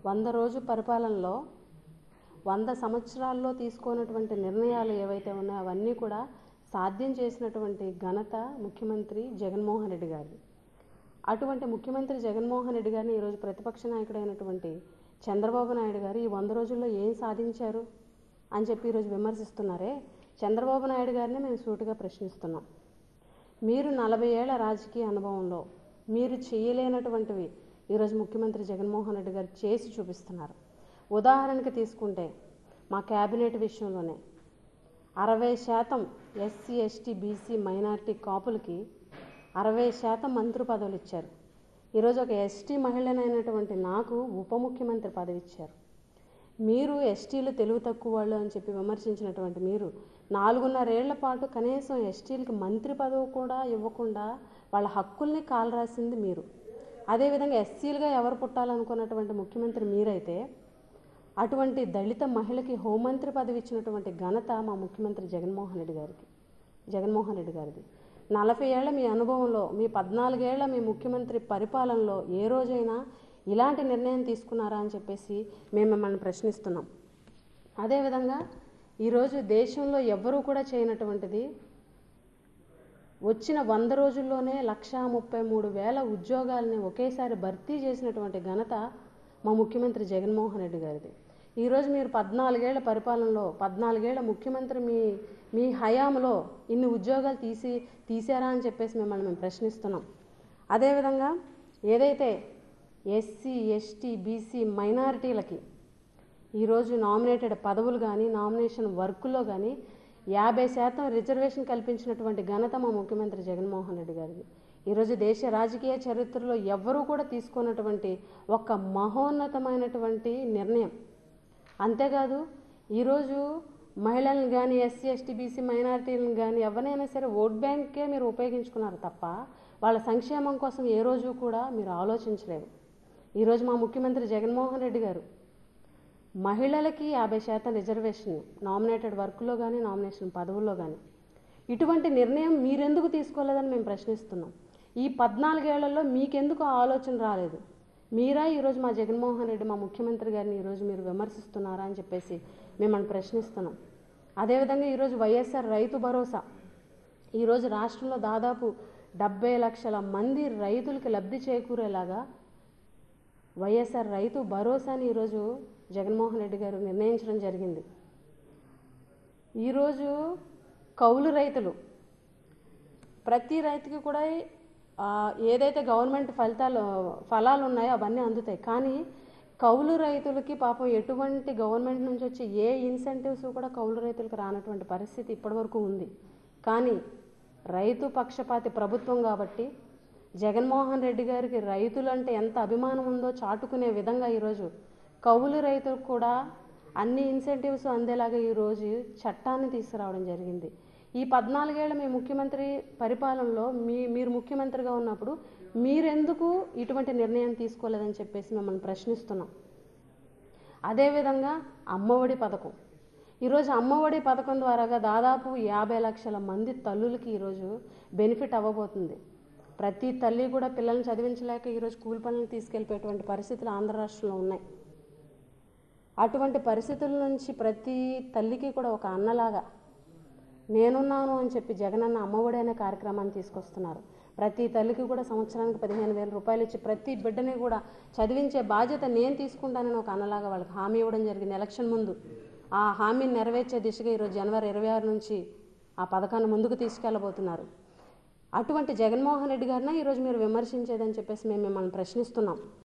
వంద రోజు పరిపాలనలో వంద సంవత్సరాల్లో తీసుకున్నటువంటి నిర్ణయాలు ఏవైతే ఉన్నాయో అవన్నీ కూడా సాధ్యం చేసినటువంటి ఘనత ముఖ్యమంత్రి జగన్మోహన్ రెడ్డి గారిది అటువంటి ముఖ్యమంత్రి జగన్మోహన్ రెడ్డి గారిని ఈరోజు ప్రతిపక్ష నాయకుడైనటువంటి చంద్రబాబు నాయుడు గారు ఈ వంద రోజుల్లో ఏం సాధించారు అని చెప్పి ఈరోజు విమర్శిస్తున్నారే చంద్రబాబు నాయుడు గారిని మేము సూటిగా ప్రశ్నిస్తున్నాం మీరు నలభై ఏళ్ల రాజకీయ అనుభవంలో మీరు చేయలేనటువంటివి ఈరోజు ముఖ్యమంత్రి జగన్మోహన్ రెడ్డి గారు చేసి చూపిస్తున్నారు ఉదాహరణకి తీసుకుంటే మా క్యాబినెట్ విషయంలోనే అరవై శాతం ఎస్సీ ఎస్టీ బీసీ మైనారిటీ కాపులకి అరవై శాతం మంత్రి పదవులు ఇచ్చారు ఈరోజు ఒక ఎస్టీ మహిళనైనటువంటి నాకు ఉప ముఖ్యమంత్రి పదవి ఇచ్చారు మీరు ఎస్టీలు తెలుగు తక్కువ వాళ్ళు అని చెప్పి విమర్శించినటువంటి మీరు నాలుగున్నరేళ్ల పాటు కనీసం ఎస్టీలకి మంత్రి పదవి కూడా ఇవ్వకుండా వాళ్ళ హక్కుల్ని కాలరాసింది మీరు అదేవిధంగా ఎస్సీలుగా ఎవరు పుట్టాలనుకున్నటువంటి ముఖ్యమంత్రి మీరైతే అటువంటి దళిత మహిళకి హోంమంత్రి పదవి ఇచ్చినటువంటి ఘనత మా ముఖ్యమంత్రి జగన్మోహన్ రెడ్డి గారికి జగన్మోహన్ రెడ్డి గారిది నలభై ఏళ్ల మీ అనుభవంలో మీ పద్నాలుగేళ్ల మీ ముఖ్యమంత్రి పరిపాలనలో ఏ రోజైనా ఇలాంటి నిర్ణయం తీసుకున్నారా అని చెప్పేసి మేము మిమ్మల్ని ప్రశ్నిస్తున్నాం అదేవిధంగా ఈరోజు దేశంలో ఎవ్వరూ కూడా చేయనటువంటిది వచ్చిన వంద రోజుల్లోనే లక్షా ముప్పై మూడు వేల ఉద్యోగాలని ఒకేసారి భర్తీ చేసినటువంటి ఘనత మా ముఖ్యమంత్రి జగన్మోహన్ రెడ్డి గారిది ఈరోజు మీరు పద్నాలుగేళ్ల పరిపాలనలో పద్నాలుగేళ్ల ముఖ్యమంత్రి మీ మీ హయాంలో ఇన్ని ఉద్యోగాలు తీసి తీసారా అని చెప్పేసి మిమ్మల్ని మేము ప్రశ్నిస్తున్నాం అదేవిధంగా ఏదైతే ఎస్సీ ఎస్టీ బీసీ మైనారిటీలకి ఈరోజు నామినేటెడ్ పదవులు కానీ నామినేషన్ వర్కుల్లో కానీ యాభై శాతం రిజర్వేషన్ కల్పించినటువంటి ఘనత మా ముఖ్యమంత్రి జగన్మోహన్ రెడ్డి గారిది ఈరోజు దేశ రాజకీయ చరిత్రలో ఎవ్వరూ కూడా తీసుకున్నటువంటి ఒక మహోన్నతమైనటువంటి నిర్ణయం అంతేకాదు ఈరోజు మహిళలను కానీ ఎస్సీ ఎస్టీ బీసీ మైనారిటీలను కానీ ఎవరినైనా సరే ఓట్ బ్యాంకే మీరు ఉపయోగించుకున్నారు తప్ప వాళ్ళ సంక్షేమం కోసం ఏ రోజు కూడా మీరు ఆలోచించలేదు ఈరోజు మా ముఖ్యమంత్రి జగన్మోహన్ రెడ్డి గారు మహిళలకి యాభై శాతం రిజర్వేషన్ నామినేటెడ్ వర్క్లో కానీ నామినేషన్ పదవుల్లో కానీ ఇటువంటి నిర్ణయం మీరెందుకు తీసుకోలేదని మేము ప్రశ్నిస్తున్నాం ఈ పద్నాలుగేళ్లలో మీకెందుకు ఆ ఆలోచన రాలేదు మీరా ఈరోజు మా జగన్మోహన్ రెడ్డి మా ముఖ్యమంత్రి గారిని ఈరోజు మీరు విమర్శిస్తున్నారా అని చెప్పేసి మిమ్మల్ని ప్రశ్నిస్తున్నాం అదేవిధంగా ఈరోజు వైఎస్ఆర్ రైతు భరోసా ఈరోజు రాష్ట్రంలో దాదాపు డెబ్బై లక్షల మంది రైతులకి లబ్ధి చేకూరేలాగా వైఎస్ఆర్ రైతు భరోసాని ఈరోజు జగన్మోహన్ రెడ్డి గారు నిర్ణయించడం జరిగింది ఈరోజు కౌలు రైతులు ప్రతి రైతుకి కూడా ఆ, ఏదైతే గవర్నమెంట్ ఫలితాలు ఫలాలు ఉన్నాయో అవన్నీ అందుతాయి కానీ కౌలు రైతులకి పాపం ఎటువంటి గవర్నమెంట్ నుంచి వచ్చే ఏ ఇన్సెంటివ్స్ కూడా కౌలు రైతులకు రానటువంటి పరిస్థితి ఇప్పటివరకు ఉంది కానీ రైతు పక్షపాతి ప్రభుత్వం కాబట్టి జగన్మోహన్ రెడ్డి గారికి రైతులంటే ఎంత అభిమానం ఉందో చాటుకునే విధంగా ఈరోజు కౌలు రైతులకు కూడా అన్ని ఇన్సెంటివ్స్ అందేలాగా ఈరోజు చట్టాన్ని తీసుకురావడం జరిగింది ఈ పద్నాలుగేళ్ల మీ ముఖ్యమంత్రి పరిపాలనలో మీ మీరు ముఖ్యమంత్రిగా ఉన్నప్పుడు మీరెందుకు ఇటువంటి నిర్ణయం తీసుకోలేదని చెప్పేసి మిమ్మల్ని ప్రశ్నిస్తున్నాం అదేవిధంగా అమ్మఒడి పథకం ఈరోజు అమ్మఒడి పథకం ద్వారాగా దాదాపు యాభై లక్షల మంది తల్లులకి ఈరోజు బెనిఫిట్ అవ్వబోతుంది ప్రతి తల్లి కూడా పిల్లల్ని చదివించలేక ఈరోజు కూలి పనులకు తీసుకెళ్ళిపోయేటువంటి పరిస్థితులు ఆంధ్ర రాష్ట్రంలో ఉన్నాయి అటువంటి పరిస్థితుల నుంచి ప్రతి తల్లికి కూడా ఒక అన్నలాగా నేనున్నాను అని చెప్పి జగనన్న అమ్మఒడి అనే కార్యక్రమాన్ని తీసుకొస్తున్నారు ప్రతి తల్లికి కూడా సంవత్సరానికి పదిహేను వేల రూపాయలు ఇచ్చి ప్రతి బిడ్డని కూడా చదివించే బాధ్యత నేను తీసుకుంటానని ఒక అన్నలాగా వాళ్ళకి హామీ ఇవ్వడం జరిగింది ఎలక్షన్ ముందు ఆ హామీని నెరవేర్చే దిశగా ఈరోజు జనవరి ఇరవై ఆరు నుంచి ఆ పథకాన్ని ముందుకు తీసుకెళ్ళబోతున్నారు అటువంటి జగన్మోహన్ రెడ్డి గారిన ఈరోజు మీరు విమర్శించేదని చెప్పేసి మేము మిమ్మల్ని ప్రశ్నిస్తున్నాం